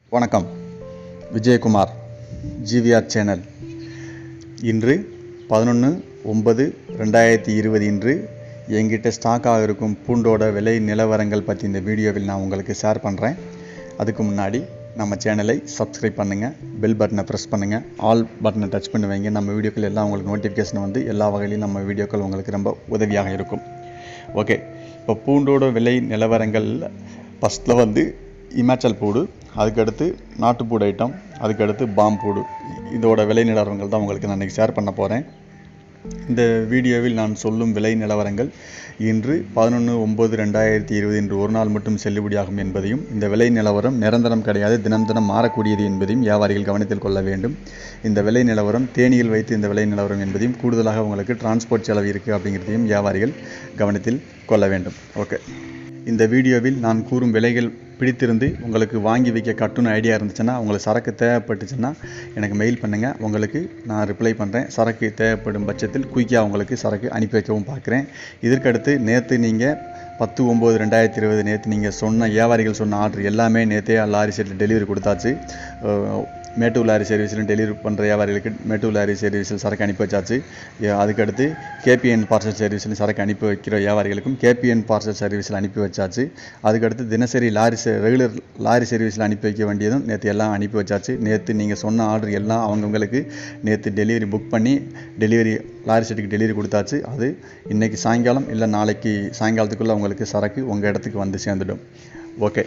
வணக்கம் Vijayakumar GVR channel இன்று பதினொன்று ஒன்பது ரெண்டாயிரத்தி இருபது இன்று என்கிட்ட ஸ்டாக்காக இருக்கும் பூண்டோட விலை நிலவரங்கள் பற்றி இந்த வீடியோவில் நான் உங்களுக்கு ஷேர் பண்ணுறேன் அதுக்கு முன்னாடி நம்ம சேனலை சப்ஸ்கிரைப் பண்ணுங்கள் பெல் பட்டனை ப்ரெஸ் பண்ணுங்கள் ஆல் பட்டனை டச் பண்ணி வைங்க நம்ம வீடியோக்கள் எல்லாம் உங்களுக்கு நோட்டிஃபிகேஷன் வந்து எல்லா வகையிலும் நம்ம வீடியோக்கள் உங்களுக்கு ரொம்ப உதவியாக இருக்கும் ஓகே இப்போ பூண்டோட விலை நிலவரங்கள் ஃபஸ்ட்டில் வந்து இமாச்சல் பூடு அதுக்கடுத்து நாட்டுப்பூடு ஐட்டம் அதுக்கடுத்து பாம்பூடு இதோட விலை நிலவரங்கள் தான் உங்களுக்கு நான் இன்றைக்கி ஷேர் பண்ண போகிறேன் இந்த வீடியோவில் நான் சொல்லும் விலை நிலவரங்கள் இன்று பதினொன்று ஒம்பது ரெண்டாயிரத்தி இருபது இன்று ஒரு நாள் மட்டும் செல்லுபடியாகும் என்பதையும் இந்த விலை நிலவரம் நிரந்தரம் கிடையாது தினம் தினம் மாறக்கூடியது என்பதையும் வியாபாரிகள் கவனத்தில் கொள்ள வேண்டும் இந்த விலை நிலவரம் தேனியில் வைத்து இந்த விலை நிலவரம் என்பதையும் கூடுதலாக உங்களுக்கு டிரான்ஸ்போர்ட் செலவு இருக்குது அப்படிங்கிறதையும் வியாபாரிகள் கவனத்தில் கொள்ள வேண்டும் ஓகே இந்த வீடியோவில் நான் கூறும் விலைகள் பிடித்திருந்து உங்களுக்கு வாங்கி வைக்க கட்டுன்னு ஐடியா இருந்துச்சுன்னா உங்களுக்கு சரக்கு தேவைப்பட்டுச்சுன்னா எனக்கு மெயில் பண்ணுங்கள் உங்களுக்கு நான் ரிப்ளை பண்ணுறேன் சரக்கு தேவைப்படும் பட்சத்தில் குயிக்காக உங்களுக்கு சரக்கு அனுப்பி வைக்கவும் பார்க்குறேன் இதற்கடுத்து நேற்று நீங்கள் பத்து ஒம்பது ரெண்டாயிரத்தி இருபது நேற்று நீங்கள் சொன்ன வியாபாரிகள் சொன்ன ஆர்டர் எல்லாமே நேற்றே லாரி செட்டில் டெலிவரி கொடுத்தாச்சு அஹ் மேட்டூர் லாரி சர்வீஸிலும் டெலிவரி பண்ணுற வியாபாரிகளுக்கு மேட்டூர் லாரி சர்வீஸில் சரக்கு அனுப்பி வச்சாச்சு எ- அதுக்கடுத்து கேபிஎன் பார்சல் சர்வீஸில் சரக்கு அனுப்பி வைக்கிற வியாபாரிகளுக்கும் கேபிஎன் பார்சல் சர்வீஸில் அனுப்பி வச்சாச்சு அதுக்கடுத்து தினசரி லாரி ரெகுலர் லாரி சர்வீஸில் அனுப்பி வைக்க வேண்டியதும் நேற்று எல்லாம் அனுப்பி வச்சாச்சு நேற்று நீங்கள் சொன்ன ஆர்டர் எல்லாம் அவங்கவுங்களுக்கு நேற்று டெலிவரி புக் பண்ணி டெலிவரி லாரி செட்டுக்கு டெலிவரி கொடுத்தாச்சு அது இன்றைக்கி சாயங்காலம் இல்லை நாளைக்கு சாயங்காலத்துக்குள்ளே உங்களுக்கு சரக்கு உங்கள் இடத்துக்கு வந்து சேர்ந்துடும் ஓகே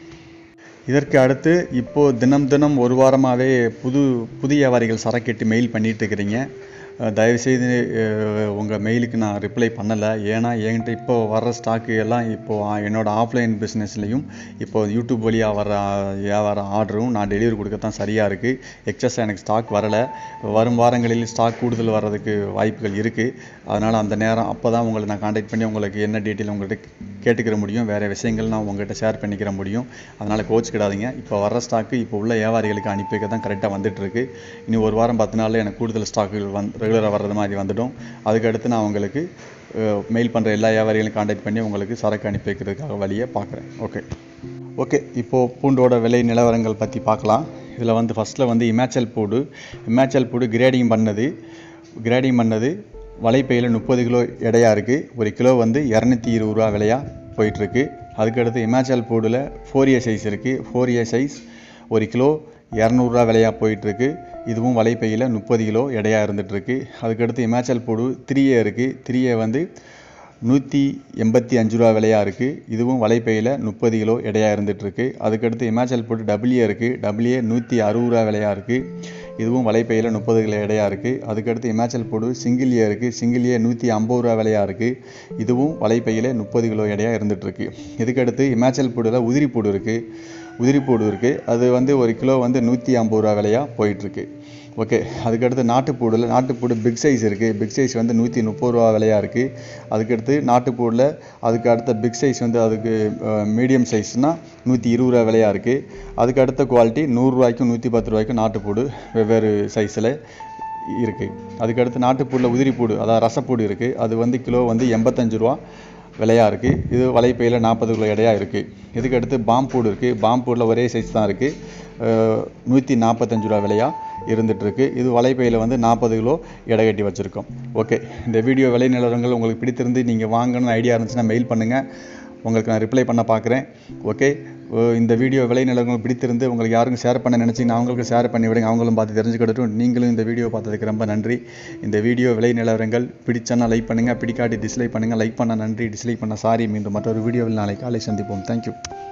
இதற்கு அடுத்து இப்போது தினம் தினம் ஒரு வாரமாகவே புது புது வியாபாரிகள் சரக்கெட்டு மெயில் பண்ணிட்டு இருக்கிறீங்க அஹ் தயவுசெய்து உங்கள் மெயிலுக்கு நான் ரிப்ளை பண்ணலை ஏன்னா என்கிட்ட இப்போ வர்ற ஸ்டாக்கு எல்லாம் இப்போது என்னோட ஆஃப்லைன் பிஸ்னஸ்லையும் இப்போ யூடியூப் வழியாக வர வியாபார ஆர்டரும் நான் டெலிவரி கொடுக்கத்தான் சரியாக இருக்குது எக்ஸஸ் எனக்கு ஸ்டாக் வரலை வரும் வாரங்களில் ஸ்டாக் கூடுதல் வர்றதுக்கு வாய்ப்புகள் இருக்குது அதனால் அந்த நேரம் அப்போ தான் உங்களை நான் காண்டாக்ட் பண்ணி உங்களுக்கு என்ன டீட்டெயில் உங்கள்கிட்ட கேட்டுக்கிற முடியும் வேறு விஷயங்கள் நான் உங்கள்கிட்ட ஷேர் பண்ணிக்கிற முடியும் அதனால் கோச்சிக்கிடாதீங்க இப்போ வர்ற ஸ்டாக்கு இப்போ உள்ள வியாபாரிகளுக்கு அனுப்பி வைக்க தான் கரெக்டாக வந்துட்டுருக்கு இனி ஒரு வாரம் பத்து நாளில் எனக்கு கூடுதல் ஸ்டாக்குகள் வந் ரெகுலராக வர்றது மாதிரி வந்துடும் அதுக்கடுத்து நான் உங்களுக்கு மெயில் பண்ணுற எல்லா வியாபாரிகளையும் காண்டாக்ட் பண்ணி உங்களுக்கு சரக்கு அனுப்பி வைக்கிறதுக்காக வழியை பார்க்குறேன் ஓகே ஓகே இப்போது பூண்டோட விலை நிலவரங்கள் பற்றி பார்க்கலாம் இதில் வந்து ஃபஸ்ட்டில் வந்து இமாச்சல் பூடு இமாச்சல் பூடு கிரேடிங் பண்ணது கிரேடிங் பண்ணது வலைப்பையில் முப்பது கிலோ எடையா இருக்குது ஒரு கிலோ வந்து இரநூத்தி இருபது ரூபா விலையாக போயிட்டுருக்கு அதுக்கடுத்து இமாச்சல் பூடில் ஃபோர் ஏ சைஸ் இருக்குது ஃபோர் ஏ சைஸ் ஒரு கிலோ இரநூறுவா விலையாக போயிட்டுருக்கு இதுவும் வலைப்பையில் முப்பது கிலோ எடையாக இருந்துகிட்ருக்கு அதுக்கடுத்து இமாச்சல் பூடு த்ரீ ஏ இருக்குது த்ரீ ஏ வந்து நூற்றி எண்பத்தி அஞ்சு ரூபா விலையாக இருக்குது இதுவும் வலைப்பையில் முப்பது கிலோ எடையாக இருந்துகிட்ருக்கு அதுக்கடுத்து இமாச்சல் போட்டு டபிள்யூ இருக்குது டபிள்யூ நூற்றி அறுபது ரூபா விலையாக இருக்குது இதுவும் வலைப்பையில் முப்பது கிலோ எடையாக இருக்குது அதுக்கடுத்து இமாச்சல் போடு சிங்கிள் ஏ இருக்குது சிங்கிள் ஏ நூற்றி ஐம்பது ரூபா விலையாக இருக்குது இதுவும் வலைப்பையில் முப்பது கிலோ எடையாக இருந்துகிட்ருக்கு இதுக்கடுத்து இமாச்சல் பூடில் உதிரி பூடு இருக்குது உதிரி பூடு இருக்குது அது வந்து ஒரு கிலோ வந்து நூற்றி ஐம்பது ரூபா விலையாக போயிட்டுருக்கு ஓகே அதுக்கடுத்து நாட்டுப்பூடில் நாட்டுப்பூடு பிக் சைஸ் இருக்குது பிக் சைஸ் வந்து நூற்றி முப்பது ரூபா விலையாக இருக்குது அதுக்கடுத்து நாட்டுப்பூடில் அதுக்கு அடுத்த பிக் சைஸ் வந்து அதுக்கு மீடியம் சைஸ்னால் நூற்றி இருபது ரூபா விலையாக இருக்குது அதுக்கு அடுத்த குவாலிட்டி நூறுரூவாய்க்கும் நூற்றி பத்து ரூபாய்க்கும் நாட்டுப்பூடு வெவ்வேறு சைஸில் இருக்குது அதுக்கடுத்து நாட்டுப்பூடில் உதிரிப்பூடு அதாவது ரசப்பூடு இருக்குது அது வந்து கிலோ வந்து எண்பத்தஞ்சு ரூபா விலையாக இருக்குது இது வலைப்பையில் நாற்பது கிலோ எடையாக இருக்குது இதுக்கு அடுத்து பாம்பூடு இருக்குது பாம்பூடில் ஒரே சைஸ் தான் இருக்குது நூற்றி நாற்பத்தஞ்சு ரூபா விலையாக இருந்துகிட்ருக்கு இது வலைப்பையில் வந்து நாற்பது கிலோ எடை கட்டி வச்சுருக்கோம் ஓகே இந்த வீடியோ விலை நிலவரங்கள் உங்களுக்கு பிடித்திருந்து நீங்கள் வாங்கணும்னு ஐடியா இருந்துச்சுன்னா மெயில் பண்ணுங்கள் உங்களுக்கு நான் ரிப்ளை பண்ண பார்க்குறேன் ஓகே அஹ் இந்த வீடியோ விலை நிலவரங்கள் பிடித்திருந்து உங்களுக்கு யாருக்கும் ஷேர் பண்ண நினச்சிங்கன்னா அவங்களுக்கு ஷேர் பண்ணி விடுங்க அவங்களும் பார்த்து தெரிஞ்சுக்கிட்டட்டும் நீங்களும் இந்த வீடியோ பார்த்ததுக்கு ரொம்ப நன்றி இந்த வீடியோ விலை நிலவரங்கள் பிடிச்சனா லைக் பண்ணுங்கள் பிடிக்காட்டி டிஸ்லைக் பண்ணுங்கள் லைக் பண்ண நன்றி டிஸ்லைக் பண்ண சாரி மீண்டும் மற்றொரு வீடியோவில் நாளை காலை சந்திப்போம் தேங்க்யூ